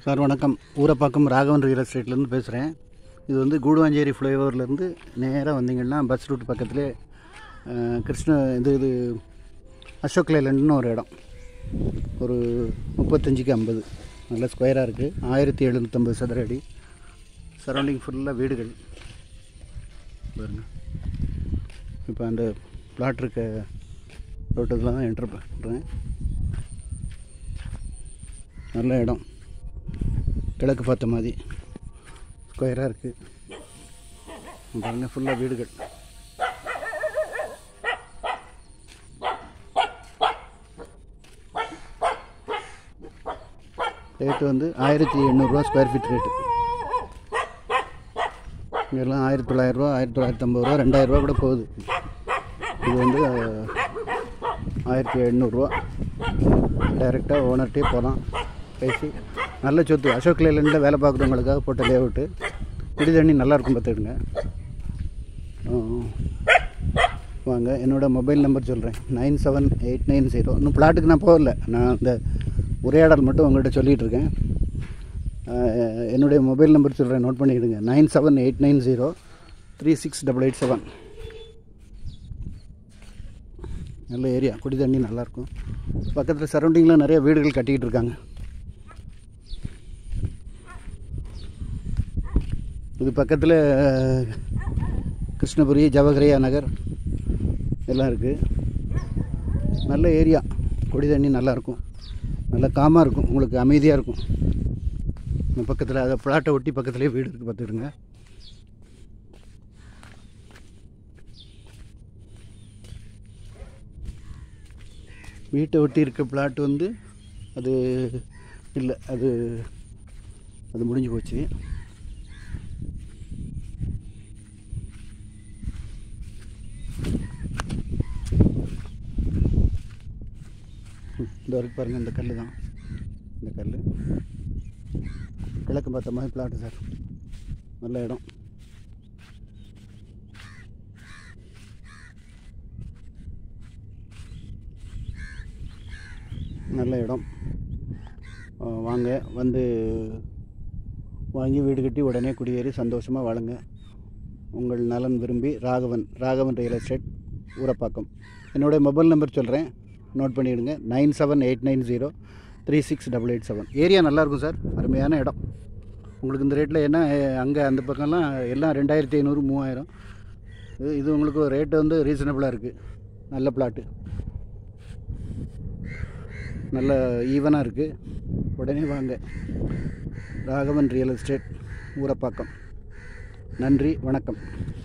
sir வணக்கம் Urapakkam Raghavan real எஸ்டேட்லேருந்து பேசுகிறேன் இது வந்து கூடுவாஞ்சேரி ஃப்ளைஓவர்லேருந்து நேராக வந்தீங்கன்னா பஸ் ரூட் பக்கத்துலேயே அஹ், கிருஷ்ண இது இது அசோக் லேலண்ட்னு ஒரு இடம் ஒரு முப்பத்தஞ்சுக்கு ஐம்பது நல்ல ஸ்கொயராக இருக்குது ஆயிரத்தி எழுநூற்றம்பது சதுர அடி சரௌண்டிங் ஃபுல்லாக வீடுகள் பாருங்க இப்போ அந்த பிளாட் இருக்க ரோட்டத்தில் தான் என்ட்ரு பண்ணுறேன் நல்ல இடம் கிழக்கு பார்த்த மாதிரி ஸ்கொயராக இருக்குது பாருங்க ஃபுல்லாக வீடுகள் ரேட்டு வந்து ஆயிரத்தி எண்ணூறுரூவா ஸ்கொயர் ஃபீட் ரேட்டு இங்கெல்லாம் ஆயிரத்தி தொள்ளாயிரரூவா ஆயிரத்தி தொள்ளாயிரத்தி ஐம்பது ரூபா ரெண்டாயிரரூவா கூட போகுது இது வந்து அஹ், ஆயிரத்தி எண்ணூறுரூவா டைரெக்டாக ஓனர்கிட்டே போகலாம் பேசி நல்ல சொத்து அசோக் லேலண்டில் வேலை பார்க்குறவங்களுக்காக போட்ட லேஅவுட்டு குடி தண்ணி நல்லா இருக்கும் பார்த்துடுங்க வாங்க என்னோடய மொபைல் நம்பர் சொல்கிறேன் nine seven eight nine zero இன்னும் பிளாட்டுக்கு நான் போகல நான் இந்த உரையாடல் மட்டும் உங்கள்கிட்ட சொல்லிகிட்டு இருக்கேன் அஹ், என்னுடைய மொபைல் நம்பர் சொல்கிறேன் நோட் பண்ணிக்கிடுங்க nine seven eight nine zero three six double eight seven நல்ல ஏரியா குடி தண்ணி நல்லாயிருக்கும் பக்கத்தில் சரௌண்டிங்கில் நிறைய வீடுகள் கட்டிக்கிட்டு இருக்காங்க இது பக்கத்தில் கிருஷ்ணபுரி ஜவஹரியா நகர் எல்லாம் இருக்குது நல்ல ஏரியா குடி தண்ணி நல்லாயிருக்கும் நல்ல காமாக இருக்கும் உங்களுக்கு அமைதியாக இருக்கும் இந்த பக்கத்தில் அதை பிளாட்டை ஒட்டி பக்கத்துலேயே வீடு இருக்குது பார்த்துடுங்க வீட்டை ஒட்டி இருக்க பிளாட் வந்து அது இல்லை அது அது முடிஞ்சு போச்சு ம், இந்த வரைக்கும் பாருங்கள் இந்த கல் தான் இந்த கல் கிழக்கு பார்த்த மாதிரி பிளாட்டு சார் நல்ல இடம் நல்ல இடம் ஆ, வாங்க வந்து வாங்கி வீடு கட்டி உடனே குடியேறி சந்தோஷமாக வாழுங்க உங்கள் நலன் விரும்பி ராகவன் ராகவன் ரியல் எஸ்டேட் ஊரப்பாக்கம் என்னுடைய மொபைல் நம்பர் சொல்கிறேன் நோட் பண்ணிவிடுங்க nine seven eight nine zero three six double eight seven area நல்லாயிருக்கும் சார் அருமையான இடம் உங்களுக்கு இந்த ரேட்டில் என்ன அங்கே அந்த பக்கம்லாம் எல்லாம் ரெண்டாயிரத்தி ஐநூறு மூவாயிரம் இது இது உங்களுக்கு ரேட்டு வந்து ரீசனபிளாக இருக்குது நல்ல பிளாட்டு நல்ல ஈவனாக இருக்குது உடனே வாங்க ராகவன் ரியல் எஸ்டேட் ஊரப்பாக்கம் நன்றி வணக்கம்